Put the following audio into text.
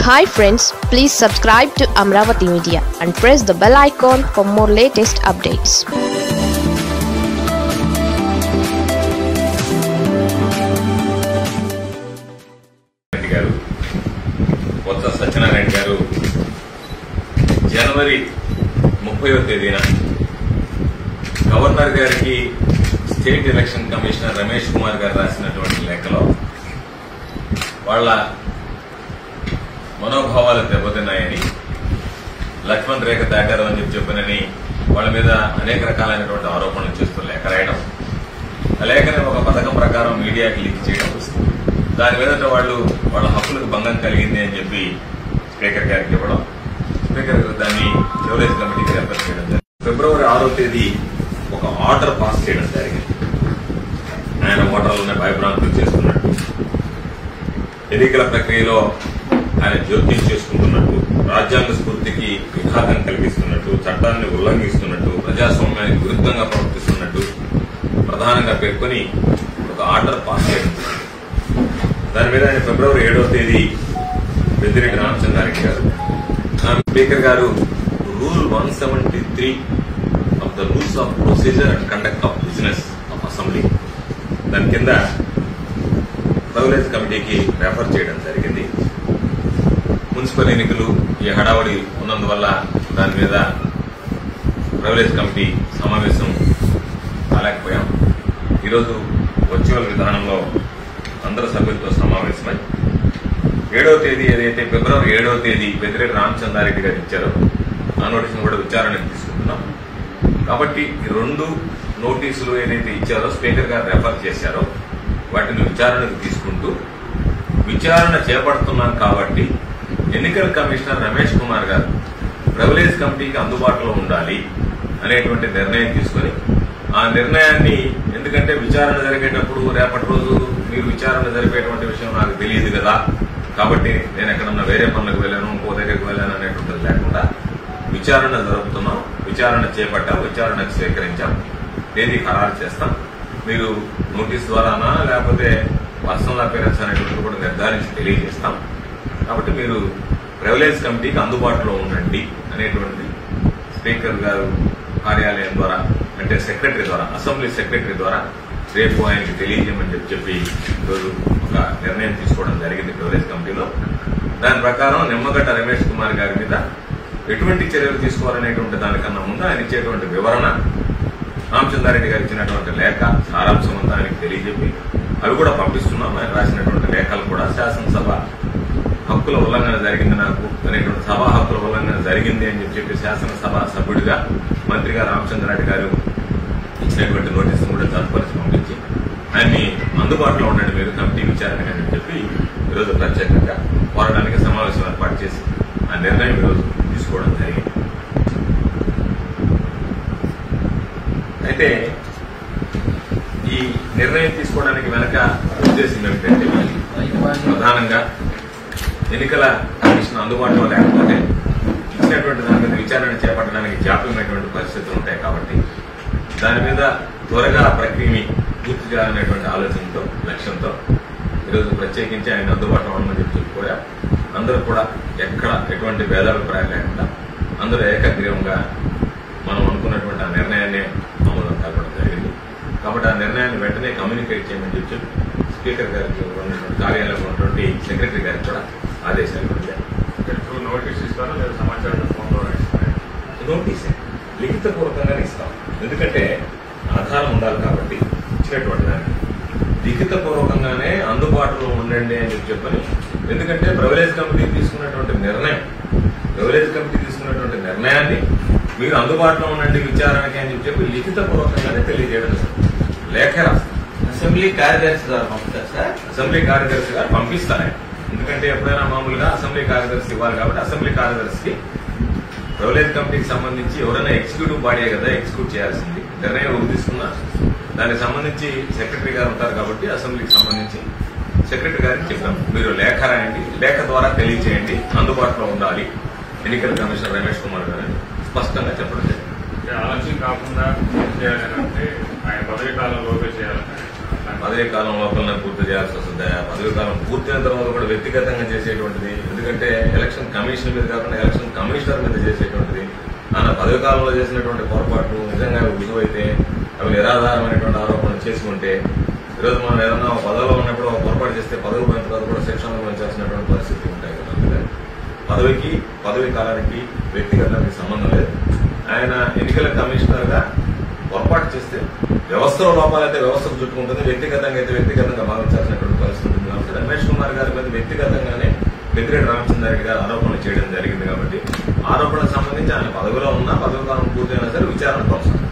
Hi friends please subscribe to Amaravati media and press the bell icon for more latest updates Reddy గారు కొత్త సత్యనారాయణ గారు జనవరి ముప్పైవ తేదీన గవర్నర్ గారికి state election commissioner Ramesh Kumar గారు రాసినటువంటి లేఖలో వాళ్ళ మనోభావాలు దెబ్బతిన్నాయని లక్ష్మణ్ రేఖ దాటారు అని చెప్పి చెప్పినని వాళ్ళ మీద అనేక రకాలైనటువంటి ఆరోపణలు చేస్తూ లేఖ రాయడం ఆ లేఖని ఒక పథకం ప్రకారం మీడియాకి లీక్ చేయడం దాని మీదట వాళ్ళు వాళ్ళ హక్కులకు భంగం కలిగింది అని చెప్పి స్పీకర్ గారికి ఇవ్వడం స్పీకర్ గారు దాన్ని ఎవరేజ్ కమిటీకి రెఫర్ చేయడం జరిగింది ఫిబ్రవరి ఆరో తేదీ ఒక ఆర్డర్ పాస్ చేయడం జరిగింది ఆయన ఓటర్లను భయభ్రాంతులు చేస్తున్నట్టు ఎన్నికల ప్రక్రియలో ఆయన జోక్యం చేసుకుంటున్నట్టు రాజ్యాంగ స్ఫూర్తికి విఘాతం కలిగిస్తున్నట్టు చట్టాన్ని ఉల్లంఘిస్తున్నట్టు ప్రజాస్వామ్యానికి విరుద్ధంగా ప్రవర్తిస్తున్నట్టు ప్రధానంగా పేర్కొని ఒక ఆర్డర్ పాస్ చేయడం జరిగింది. దాని మీద ఆయన ఫిబ్రవరి ఏడవ తేదీ పెద్దిరెడ్డి రామచంద్రారెడ్డి గారు ఆ స్పీకర్ గారు rule one seventy three of the rules of procedure and conduct of business of assembly దాని కింద ప్రివిలేజ్ కమిటీకి రెఫర్ చేయడం జరిగింది మున్సిపల్ ఎన్నికలు ఈ హడావడి ఉన్నందువల్ల దాని మీద ప్రివిలేజ్ కమిటీ సమావేశం కాలేకపోయాం ఈరోజు వర్చువల్ విధానంలో అందరు సభ్యులతో సమావేశమై ఏడవ తేదీ ఏదైతే ఫిబ్రవరి ఏడవ తేదీ పెద్దిరెడ్డి రామచంద్రారెడ్డి గారు ఇచ్చారో ఆ నోటీసును కూడా విచారణకు తీసుకుంటున్నాం కాబట్టి ఈ రెండు నోటీసులు ఏదైతే ఇచ్చారో స్పీకర్ గారు రెఫర్ చేశారో వాటిని విచారణకు తీసుకుంటూ విచారణ చేపడుతున్నాం కాబట్టి ఎన్నికల కమిషనర్ రమేష్ కుమార్ గారు ప్రివిలేజ్ కమిటీకి అందుబాటులో ఉండాలి అనేటువంటి నిర్ణయం తీసుకుని ఆ నిర్ణయాన్ని ఎందుకంటే విచారణ జరిగేటప్పుడు రేపటి రోజు మీరు విచారణ జరిపేటువంటి విషయం నాకు తెలియదు కదా కాబట్టి నేను ఎక్కడన్నా వేరే పనులకు వెళ్ళాను ఇంకో దగ్గరికి వెళ్ళాను అనేటువంటిది లేకుండా విచారణ జరుపుతున్నాం విచారణ చేపట్టాం విచారణకు స్వీకరించాం తేదీ ఖరారు చేస్తాం మీరు నోటీస్ ద్వారానా లేకపోతే పర్సనల్ అపీరెన్స్ అనేటువంటి కూడా నిర్ధారించి తెలియజేస్తాం కాబట్టి మీరు ప్రివిలేజ్ కమిటీకి అందుబాటులో ఉండండి అనేటువంటి స్పీకర్ గారు కార్యాలయం ద్వారా అంటే సెక్రటరీ ద్వారా అసెంబ్లీ సెక్రటరీ ద్వారా రేపు ఆయనకి తెలియజేయమని చెప్పి చెప్పి ఈరోజు ఒక నిర్ణయం తీసుకోవడం జరిగింది ప్రివిలేజ్ కమిటీలో దాని ప్రకారం నిమ్మగడ్డ రమేష్ కుమార్ గారి మీద ఎటువంటి చర్యలు తీసుకోవాలనేటువంటి దానికన్నా ముందు ఆయన ఇచ్చేటువంటి వివరణ రామచంద్రారెడ్డి గారు ఇచ్చినటువంటి లేఖ సారాంశం అంతా ఆయనకి తెలియజెప్పి అవి కూడా పంపిస్తున్నాం ఆయన రాసినటువంటి లేఖలు కూడా శాసనసభ హక్కుల ఉల్లంఘన జరిగింది నాకు అనేటువంటి సభా హక్కుల ఉల్లంఘన జరిగింది అని చెప్పి చెప్పి శాసనసభ సభ్యుడిగా మంత్రిగా రామచంద్రారెడ్డి గారు ఇచ్చినటువంటి నోటీసును కూడా తదుపరిచి పంపించి ఆయన్ని అందుబాటులో ఉండండి మీరు కమిటీ విచారణగా అని చెప్పి ఈరోజు ప్రత్యేకంగా పోరాటానికి సమావేశం ఏర్పాటు చేసి ఆ నిర్ణయం ఈరోజు తీసుకోవడం జరిగింది అయితే ఈ నిర్ణయం తీసుకోవడానికి వెనక ఉద్దేశం ఏమిటంటే ప్రధానంగా ఎన్నికల కమిషన్ అందుబాటులో లేకపోతే ఇచ్చినటువంటి దాని మీద విచారణ చేపట్టడానికి జాప్యమైనటువంటి పరిస్థితులు ఉంటాయి కాబట్టి దాని మీద త్వరగా ఆ ప్రక్రియని పూర్తి చేయాలనేటువంటి ఆలోచనతో లక్ష్యంతో ఈరోజు ప్రత్యేకించి ఆయన అందుబాటులో ఉండమని చెప్పి కూడా అందరూ కూడా ఎక్కడ ఎటువంటి భేదాభిప్రాయం లేకుండా అందరూ ఏకగ్రీవంగా మనం అనుకున్నటువంటి ఆ నిర్ణయాన్ని అమలు కలపడం జరిగింది కాబట్టి ఆ నిర్ణయాన్ని వెంటనే కమ్యూనికేట్ చేయమని చెప్పి స్పీకర్ గారికి ఉన్నటువంటి కార్యాలయంలో ఉన్నటువంటి సెక్రటరీ గారికి కూడా ఆదేశాలు ఇవ్వడం ఎప్పుడు నోటీస్ ఇస్తారో లేదా సమాచారం ఫోన్ ద్వారా ఇస్తారా నోటీసే లిఖితపూర్వకంగానే ఇస్తాం ఎందుకంటే ఆధారం ఉండాలి కాబట్టి ఇచ్చినటువంటి దాన్ని లిఖితపూర్వకంగానే అందుబాటులో ఉండండి అని చెప్పి చెప్పని ఎందుకంటే ప్రివిలేజ్ కమిటీ తీసుకున్నటువంటి నిర్ణయం ప్రివిలేజ్ కమిటీ తీసుకున్నటువంటి నిర్ణయాన్ని మీరు అందుబాటులో ఉండండి విచారణకి అని చెప్పి చెప్పి లిఖితపూర్వకంగానే తెలియజేయడం జరుగుతుంది. లేఖ రాస్తాం అసెంబ్లీ కార్యదర్శి ద్వారా పంపుతారు సార్ అసెంబ్లీ కార్యదర్శి గారు పంపిస్తారు ఆయన. ఎందుకంటే ఎప్పుడైనా మామూలుగా అసెంబ్లీ కార్యదర్శి ఇవ్వాలి కాబట్టి అసెంబ్లీ కార్యదర్శికి ప్రివిలేజ్ కమిటీకి సంబంధించి ఎవరైనా ఎగ్జిక్యూటివ్ బాడీ కదా ఎగ్జిక్యూట్ చేయాల్సింది నిర్ణయం ఎవరు తీసుకున్నా దానికి సంబంధించి సెక్రటరీ గారు ఉంటారు కాబట్టి అసెంబ్లీకి సంబంధించి సెక్రటరీ గారికి చెప్పాం మీరు లేఖ రాయండి లేఖ ద్వారా తెలియజేయండి అందుబాటులో ఉండాలి ఎన్నికల కమిషనర్ రమేష్ కుమార్ గారు అని స్పష్టంగా చెప్పడం జరిగింది అంటే ఆలస్యం కాకుండా ఏం చేయాలని అంటే ఆయన పదవి కాలం లోపే చేయాలని పదవీ కాలం లోపలనే పూర్తి చేయాల్సి వస్తుంది ఆ పదవీ కాలం పూర్తయిన తర్వాత కూడా వ్యక్తిగతంగా చేసేటువంటిది ఎందుకంటే ఎలక్షన్ కమిషన్ మీద కాకుండా ఎలక్షన్ కమిషనర్ మీద చేసేటువంటిది ఆయన పదవీ కాలంలో చేసినటువంటి పొరపాట్లు నిజంగా రుజువైతే అవి నిరాధారమైనటువంటి ఆరోపణలు చేసుకుంటే ఈరోజు మనం ఏదన్నా ఒక పదవిలో ఉన్నప్పుడు ఒక పొరపాటు చేస్తే పదవి పోయిన తర్వాత కూడా శిక్ష అనుభవించాల్సినటువంటి పరిస్థితి ఉంటాయి కదా అందుకని పదవికి పదవి కాలానికి వ్యక్తిగతానికి సంబంధం లేదు ఆయన ఎన్నికల కమిషనర్ గా పొరపాటు చేస్తే వ్యవస్థలో లోపాలైతే వ్యవస్థకు చుట్టుకుంటుంది వ్యక్తిగతంగా అయితే వ్యక్తిగతంగా భావించాల్సినటువంటి పరిస్థితి ఉంటుంది కాబట్టి రమేష్ కుమార్ గారి మీద వ్యక్తిగతంగానే పెద్దిరెడ్డి రామచంద్రారెడ్డి గారు ఆరోపణలు చేయడం జరిగింది కాబట్టి ఆరోపణకు సంబంధించి ఆయన పదవిలో ఉన్నా పదవి కాలం పూర్తయినా సరే విచారణ కొనసాగుతుంది